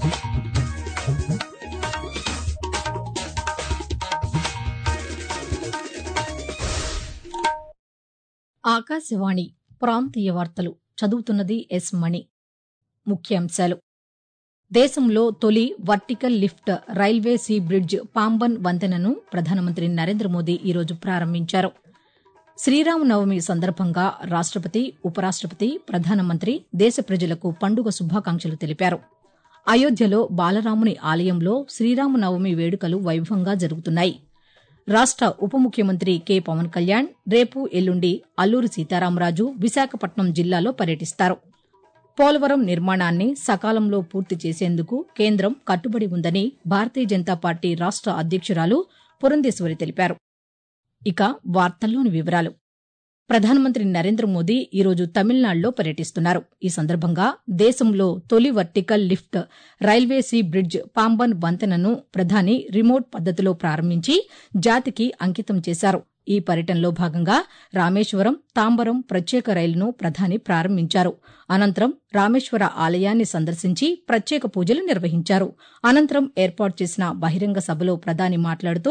ఆకాశవాణి ప్రాంతీయ వార్తలు చదువుతున్నది ఎస్ మణి ముఖ్యాంశాలు దేశంలో తొలి vertical lift railway sea bridge Pamban వంతెనను ప్రధానమంత్రి నరేంద్ర మోదీ ఈరోజు ప్రారంభించారు శ్రీరామనవమి సందర్భంగా రాష్టపతి ఉపరాష్టపతి ప్రధానమంత్రి దేశ ప్రజలకు పండుగ శుభాకాంక్షలు తెలిపారు అయోధ్యలో బాలరాముని ఆలయంలో శ్రీరామనవమి వేడుకలు వైభవంగా జరుగుతున్నాయి రాష్ట ఉప ముఖ్యమంత్రి కె పవన్ కళ్యాణ్ రేపు ఎల్లుండి అల్లూరి సీతారామరాజు విశాఖపట్నం జిల్లాలో పర్యటిస్తారు పోలవరం నిర్మాణాన్ని సకాలంలో పూర్తి చేసేందుకు కేంద్రం కట్టుబడి ఉందని భారతీయ జనతా పార్టీ రాష్ట అధ్యక్షురాలు పురంధేశ్వరి తెలిపారు ఇక వార్తల్లోని వివరాలు ప్రధానమంత్రి నరేంద్ర మోదీ ఈరోజు తమిళనాడులో పర్యటిస్తున్నారు ఈ సందర్భంగా దేశంలో తొలి vertical lift railway sea bridge Pamban వంతెనను ప్రధాని రిమోట్ పద్దతిలో ప్రారంభించి జాతికి అంకితం చేశారు ఈ పర్యటనలో భాగంగా రామేశ్వరం తాంబరం ప్రత్యేక రైలును ప్రధాని ప్రారంభించారు అనంతరం రామేశ్వర ఆలయాన్ని సందర్శించి ప్రత్యేక పూజలు నిర్వహించారు అనంతరం ఏర్పాటు చేసిన బహిరంగ సభలో ప్రధాని మాట్లాడుతూ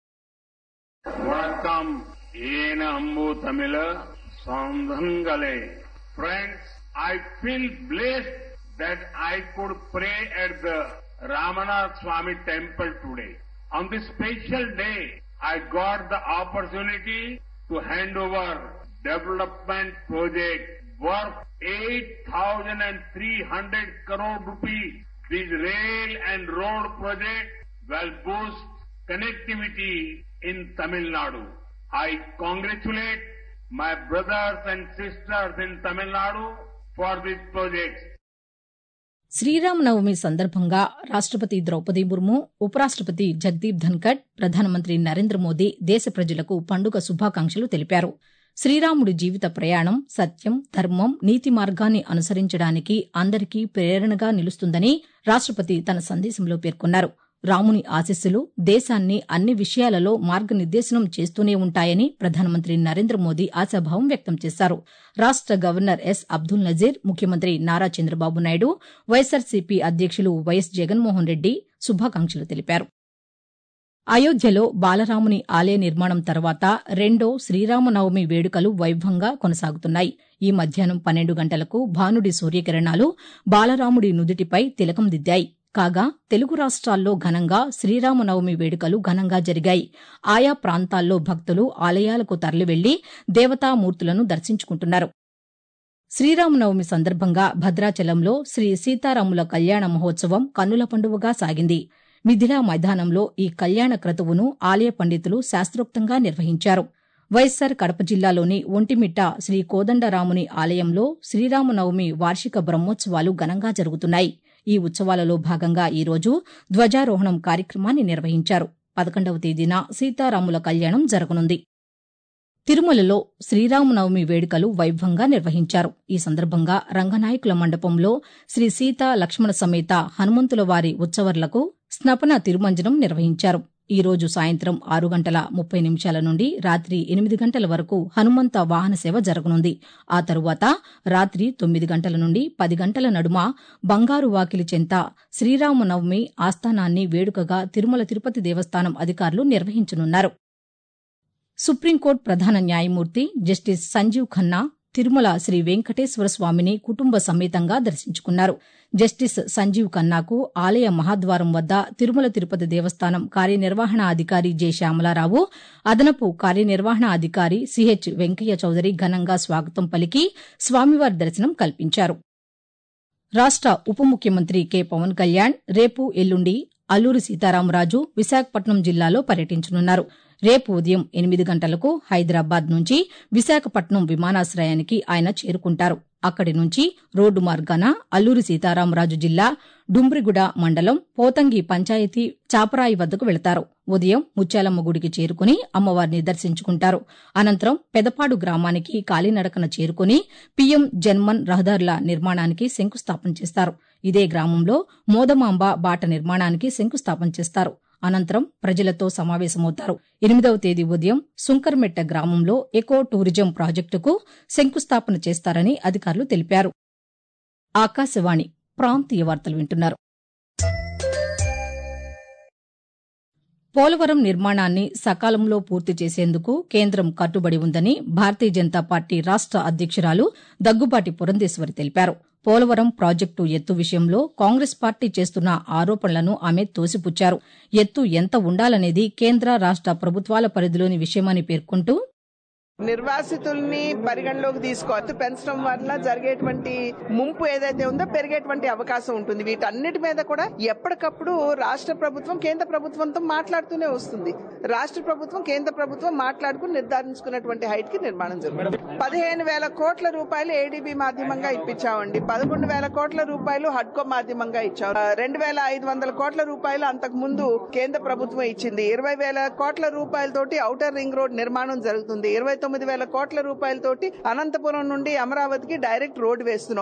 வணக்கம் ஏன அம்பு தமிழ சௌந்தங்களே Friends, I feel blessed that I could pray at the Ramanath Swami temple today. On this special day, I got the opportunity to hand over development project worth 8,300 crore rupees. This rail and road project will boost connectivity in Tamil Nadu. I congratulate my brothers and sisters in Tamil Nadu for this project. Sri Rama Navami సందర్భంగా రాష్టపతి ద్రౌపది ముర్ము ఉపరాష్టపతి జగదీప్ ధన్కడ్ ప్రధానమంత్రి నరేంద్ర మోదీ దేశ ప్రజలకు పండుగ శుభాకాంక్షలు తెలిపారు శ్రీరాముడి జీవిత ప్రయాణం సత్యం ధర్మం నీతి మార్గాన్ని అనుసరించడానికి అందరికీ ప్రేరణగా నిలుస్తుందని రాష్టపతి తన సందేశంలో పేర్కొన్నారు రాముని ఆశీస్సులు దేశాన్ని అన్ని విషయాలలో మార్గనిర్దేశనం చేస్తూనే ఉంటాయని ప్రధానమంత్రి నరేంద్ర మోదీ ఆశాభావం వ్యక్తం చేశారు రాష్ట గవర్నర్ ఎస్ అబ్దుల్ నజీర్ ముఖ్యమంత్రి నారా చంద్రబాబు నాయుడు వైఎస్సార్సీపీ అధ్యక్షులు వైఎస్ జగన్మోహన్ రెడ్డి శుభాకాంక్షలు తెలిపారు అయోధ్యలో బాలరాముని ఆలయ నిర్మాణం తర్వాత రెండో శ్రీరామనవమి వేడుకలు వైభవంగా కొనసాగుతున్నాయి ఈ మధ్యాహ్నం పన్నెండు గంటలకు భానుడి సూర్యకిరణాలు బాలరాముడి నుదుటిపై తిలకం దిద్దాయి కాగా తెలుగు రాష్ట్రాల్లో ఘనంగా శ్రీరామనవమి వేడుకలు ఘనంగా జరిగాయి ఆయా ప్రాంతాల్లో భక్తులు ఆలయాలకు తరలివెళ్లి దేవతామూర్తులను దర్శించుకుంటున్నారు శ్రీరామనవమి సందర్భంగా భద్రాచలంలో శ్రీ సీతారాముల కళ్యాణ మహోత్సవం కన్నుల పండువగా సాగింది మిథిలా మైదానంలో ఈ కళ్యాణ క్రతువును ఆలయ పండితులు శాస్త్రోక్తంగా నిర్వహించారు వైఎస్సార్ కడప జిల్లాలోని ఒంటిమిట్ట శ్రీ కోదండరాముని ఆలయంలో శ్రీరామనవమి వార్షిక బ్రహ్మోత్సవాలు ఘనంగా జరుగుతున్నాయి ఈ ఉత్సవాలలో భాగంగా ఈరోజు ధ్వజారోహణం కార్యక్రమాన్ని నిర్వహించారు పదకొండవ తేదీన సీతారాముల కళ్యాణం జరగనుంది తిరుమలలో శ్రీరామనవమి వేడుకలు వైభవంగా నిర్వహించారు ఈ సందర్భంగా రంగనాయకుల మండపంలో శ్రీ సీతా లక్ష్మణ సమేత హనుమంతుల వారి ఉత్సవర్లకు స్నపన తిరుమంజనం నిర్వహించారు ఈ రోజు సాయంత్రం ఆరు గంటల ముప్పై నిమిషాల నుండి రాత్రి ఎనిమిది గంటల వరకు హనుమంత వాహన సేవ జరగనుంది ఆ తరువాత రాత్రి తొమ్మిది గంటల నుండి పది గంటల నడుమ బంగారు వాకిలి చెంత శ్రీరామనవమి ఆస్థానాన్ని వేడుకగా తిరుమల తిరుపతి దేవస్థానం అధికారులు నిర్వహించనున్నారు సుప్రీంకోర్టు ప్రధాన న్యాయమూర్తి జస్టిస్ సంజీవ్ ఖన్నా తిరుమల శ్రీ వెంకటేశ్వర స్వామిని కుటుంబ సమేతంగా దర్శించుకున్నారు జస్టిస్ సంజీవ్ ఖన్నాకు ఆలయ మహాద్వారం వద్ద తిరుమల తిరుపతి దేవస్థానం కార్యనిర్వహణాధికారి జె శ్యామలారావు అదనపు కార్యనిర్వహణాధికారి సిహెచ్ వెంకయ్య చౌదరి ఘనంగా స్వాగతం పలికి స్వామివారి దర్శనం కల్పించారు రాష్ట ఉప ముఖ్యమంత్రి కె పవన్ కళ్యాణ్ రేపు ఎల్లుండి అల్లూరి సీతారామరాజు విశాఖపట్నం జిల్లాలో పర్యటించనున్నారు రేపు ఉదయం ఎనిమిది గంటలకు హైదరాబాద్ నుంచి విశాఖపట్నం విమానాశ్రయానికి ఆయన చేరుకుంటారు అక్కడి నుంచి రోడ్డు మార్గాన అల్లూరి సీతారామరాజు జిల్లా డుంబ్రిగూడ మండలం పోతంగి పంచాయతీ చాపరాయి వద్దకు వెళతారు ఉదయం ముత్యాలమ్మ గుడికి చేరుకుని అమ్మవారిని దర్శించుకుంటారు అనంతరం పెదపాడు గ్రామానికి కాలినడకన చేరుకుని పీఎం జన్మన్ రహదారుల నిర్మాణానికి శంకుస్థాపన చేస్తారు ఇదే గ్రామంలో మోదమాంబ బాట నిర్మాణానికి శంకుస్థాపన చేస్తారు అనంతరం ప్రజలతో సమావేశమవుతారు ఎనిమిదవ తేదీ ఉదయం సుంకర్మెట్ట గ్రామంలో ఎకో టూరిజం ప్రాజెక్టుకు శంకుస్థాపన చేస్తారని అధికారులు తెలిపారు ఆకాశవాణి ప్రాంతీయ వార్తలు వింటున్నారు పోలవరం నిర్మాణాన్ని సకాలంలో పూర్తి చేసేందుకు కేంద్రం కట్టుబడి ఉందని భారతీయ జనతా పార్టీ రాష్ట అధ్యక్షురాలు దగ్గుబాటి పురంధేశ్వరి తెలిపారు పోలవరం ప్రాజెక్టు ఎత్తు విషయంలో కాంగ్రెస్ పార్టీ చేస్తున్న ఆరోపణలను ఆమె తోసిపుచ్చారు ఎత్తు ఎంత ఉండాలనేది కేంద్ర రాష్ట ప్రభుత్వాల పరిధిలోని విషయమని పేర్కొంటూ నిర్వాసితుల్ని పరిగణలోకి తీసుకోవచ్చు పెంచడం వల్ల జరిగేటువంటి ముంపు ఏదైతే ఉందో పెరిగేటువంటి అవకాశం ఉంటుంది వీటన్నిటి మీద కూడా ఎప్పటికప్పుడు రాష్ట్ర ప్రభుత్వం కేంద్ర ప్రభుత్వంతో మాట్లాడుతూనే వస్తుంది రాష్ట్ర ప్రభుత్వం కేంద్ర ప్రభుత్వం మాట్లాడుకుని నిర్ధారించుకున్నటువంటి హైట్ కి నిర్మాణం జరుగుతుంది పదిహేను వేల కోట్ల రూపాయలు ఏడీబీ మాధ్యమంగా ఇప్పించామండి పదకొండు వేల కోట్ల రూపాయలు హడ్కో మాధ్యమంగా ఇచ్చాం రెండు వేల ఐదు వందల కోట్ల రూపాయలు అంతకు ముందు కేంద్ర ప్రభుత్వం ఇచ్చింది ఇరవై వేల కోట్ల రూపాయలతోటి ఔటర్ రింగ్ రోడ్ నిర్మాణం జరుగుతుంది ఇరవై తొమ్మిది వేల కోట్ల రూపాయలతోటి అనంతపురం నుండి అమరావతికి డైరెక్ట్ రోడ్ వేస్తున్నాం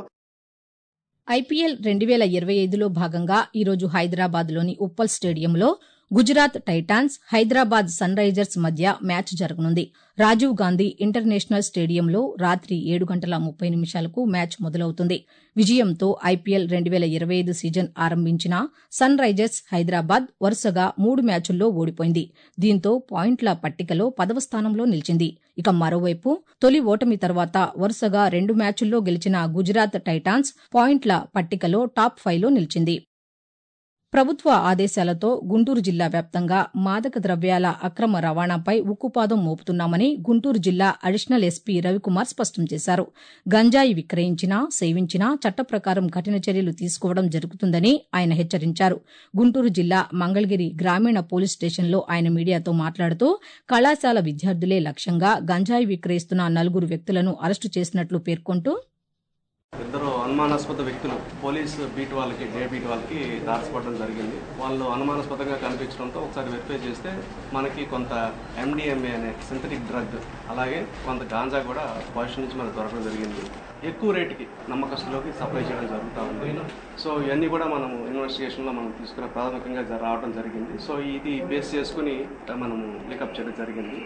ఐపీఎల్ రెండు వేల ఇరవై ఐదులో భాగంగా ఈరోజు హైదరాబాద్లోని ఉప్పల్ స్టేడియంలో Gujarat titans Hyderabad sunrisers మధ్య మ్యాచ్ జరగనుంది రాజీవ్ గాంధీ ఇంటర్నేషనల్ స్టేడియంలో రాత్రి ఏడు గంటల ముప్పై నిమిషాలకు మ్యాచ్ మొదలవుతుంది విజయంతో ఐపీఎల్ రెండు వేల ఇరవై ఐదు సీజన్ ఆరంభించిన సన్ రైజర్స్ హైదరాబాద్ వరుసగా మూడు మ్యాచుల్లో ఓడిపోయింది దీంతో పాయింట్ల పట్టికలో పదవ స్థానంలో నిలిచింది ఇక మరోవైపు తొలి ఓటమి తర్వాత వరుసగా రెండు మ్యాచుల్లో గెలిచిన గుజరాత్ టైటాన్స్ పాయింట్ల పట్టికలో టాప్ ఫైవ్లో నిలిచింది ప్రభుత్వ ఆదేశాలతో గుంటూరు జిల్లా వ్యాప్తంగా మాదక ద్రవ్యాల అక్రమ రవాణాపై ఉక్కుపాదం మోపుతున్నామని గుంటూరు జిల్లా అడిషనల్ ఎస్పీ రవికుమార్ స్పష్టం చేశారు గంజాయి విక్రయించినా సేవించినా చట్ట ప్రకారం కఠిన చర్యలు తీసుకోవడం జరుగుతుందని ఆయన హెచ్చరించారు గుంటూరు జిల్లా మంగళగిరి గ్రామీణ పోలీస్ స్టేషన్లో ఆయన మీడియాతో మాట్లాడుతూ కళాశాల విద్యార్థులే లక్ష్యంగా గంజాయి విక్రయిస్తున్న నలుగురు వ్యక్తులను అరెస్టు చేసినట్లు పేర్కొంటూ ఇద్దరు అనుమానాస్పద వ్యక్తులు పోలీస్ బీట్ వాళ్ళకి జే బీట్ వాళ్ళకి దాచపడడం జరిగింది వాళ్ళు అనుమానాస్పదంగా కనిపించడంతో ఒకసారి వెరిఫై చేస్తే మనకి కొంత ఎండిఎంఏ అనే సింథటిక్ డ్రగ్ అలాగే కొంత గాంజా కూడా పొజిషన్ నుంచి మనకు దొరకడం జరిగింది ఎక్కువ రేటుకి నమ్మకస్తులోకి సప్లై చేయడం జరుగుతూ ఉంది సో ఇవన్నీ కూడా మనం ఇన్వెస్టిగేషన్లో మనం తీసుకున్న ప్రాథమికంగా జ- రావడం జరిగింది సో ఇది బేస్ చేసుకుని మనము పికప్ చేయడం జరిగింది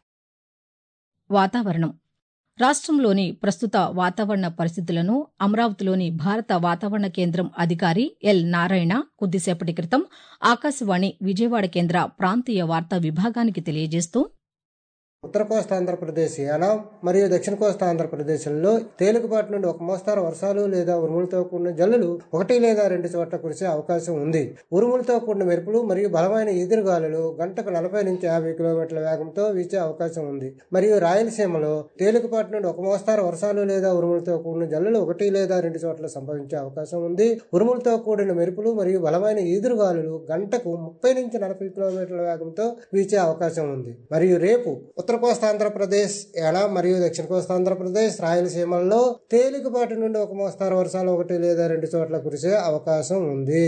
వాతావరణం రాష్ట్రంలోని ప్రస్తుత వాతావరణ పరిస్థితులను అమరావతిలోని భారత వాతావరణ కేంద్రం అధికారి ఎల్ నారాయణ కొద్దిసేపటి క్రితం ఆకాశవాణి విజయవాడ కేంద్ర ప్రాంతీయ వార్తా విభాగానికి తెలియజేస్తూ ఉత్తర కోస్తా ఆంధ్రప్రదేశ్ యానాం మరియు దక్షిణ కోస్తా ఆంధ్రప్రదేశ్లో తేలికపాటి నుండి ఒక మోస్తారు వర్షాలు లేదా ఉరుములతో కూడిన జల్లులు ఒకటి లేదా రెండు చోట్ల కురిసే అవకాశం ఉంది ఉరుములతో కూడిన మెరుపులు మరియు బలమైన ఈదురుగాలులు గంటకు నలభై నుంచి యాభై కిలోమీటర్ల వేగంతో వీచే అవకాశం ఉంది మరియు రాయలసీమలో తేలికపాటి నుండి ఒక మోస్తారు వర్షాలు లేదా ఉరుములతో కూడిన జల్లులు ఒకటి లేదా రెండు చోట్ల సంభవించే అవకాశం ఉంది ఉరుములతో కూడిన మెరుపులు మరియు బలమైన ఈదురుగాలులు గంటకు ముప్పై నుంచి నలభై కిలోమీటర్ల వేగంతో వీచే అవకాశం ఉంది మరియు రేపు ఉత్తర కోస్తా ఆంధ్రప్రదేశ్ యానాం మరియు దక్షిణ కోస్తా ఆంధ్రప్రదేశ్ రాయలసీమల్లో తేలికపాటి నుండి ఒక మోస్తారు వర్షాలు ఒకటి లేదా రెండు చోట్ల కురిసే అవకాశం ఉంది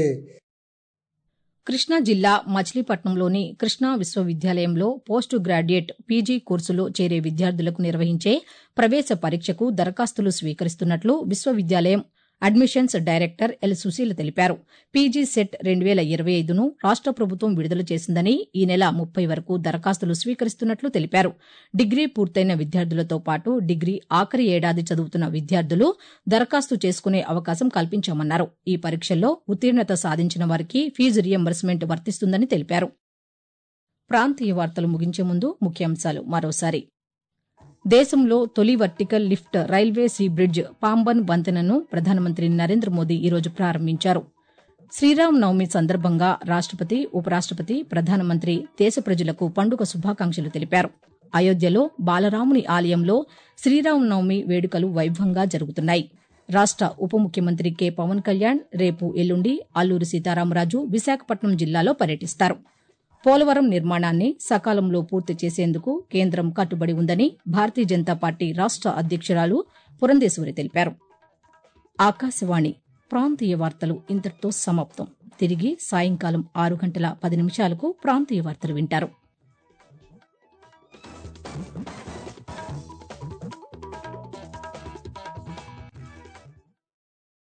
కృష్ణా జిల్లా మచిలీపట్నంలోని కృష్ణా విశ్వవిద్యాలయంలో పోస్టు గ్రాడ్యుయేట్ పీజీ కోర్సులో చేరే విద్యార్థులకు నిర్వహించే ప్రవేశ పరీక్షకు దరఖాస్తులు స్వీకరిస్తున్నట్లు విశ్వవిద్యాలయం అడ్మిషన్స్ డైరెక్టర్ ఎల్ సుశీల తెలిపారు పీజీ సెట్ రెండు వేల ఇరవై ఐదును రాష్ట ప్రభుత్వం విడుదల చేసిందని ఈ నెల ముప్పై వరకు దరఖాస్తులు స్వీకరిస్తున్నట్లు తెలిపారు డిగ్రీ పూర్తయిన విద్యార్థులతో పాటు డిగ్రీ ఆఖరి ఏడాది చదువుతున్న విద్యార్థులు దరఖాస్తు చేసుకునే అవకాశం కల్పించామన్నారు ఈ పరీక్షల్లో ఉత్తీర్ణత సాధించిన వారికి ఫీజు రియంబర్స్మెంట్ వర్తిస్తుందని తెలిపారు ప్రాంతీయ వార్తలు ముగించే ముందు ముఖ్యాంశాలు మరోసారి దేశంలో తొలి vertical lift railway sea bridge Pamban వంతెనను ప్రధానమంత్రి నరేంద్ర మోదీ ఈరోజు ప్రారంభించారు శ్రీరామ్ నవమి సందర్భంగా రాష్టపతి ఉపరాష్టపతి ప్రధానమంత్రి దేశ ప్రజలకు పండుగ శుభాకాంక్షలు తెలిపారు అయోధ్యలో బాలరాముని ఆలయంలో శ్రీరామ్ నవమి వేడుకలు వైభవంగా జరుగుతున్నాయి రాష్ట ఉప ముఖ్యమంత్రి కె పవన్ కళ్యాణ్ రేపు ఎల్లుండి అల్లూరి సీతారామరాజు విశాఖపట్నం జిల్లాలో పర్యటిస్తారు పోలవరం నిర్మాణాన్ని సకాలంలో పూర్తి చేసేందుకు కేంద్రం కట్టుబడి ఉందని భారతీయ జనతా పార్టీ రాష్ట అధ్యక్షురాలు పురంధేశ్వరి తెలిపారు ఆకాశవాణి ప్రాంతీయ వార్తలు ఇంతటితో సమాప్తం తిరిగి సాయంకాలం ఆరు గంటల పది నిమిషాలకు ప్రాంతీయ వార్తలు వింటారు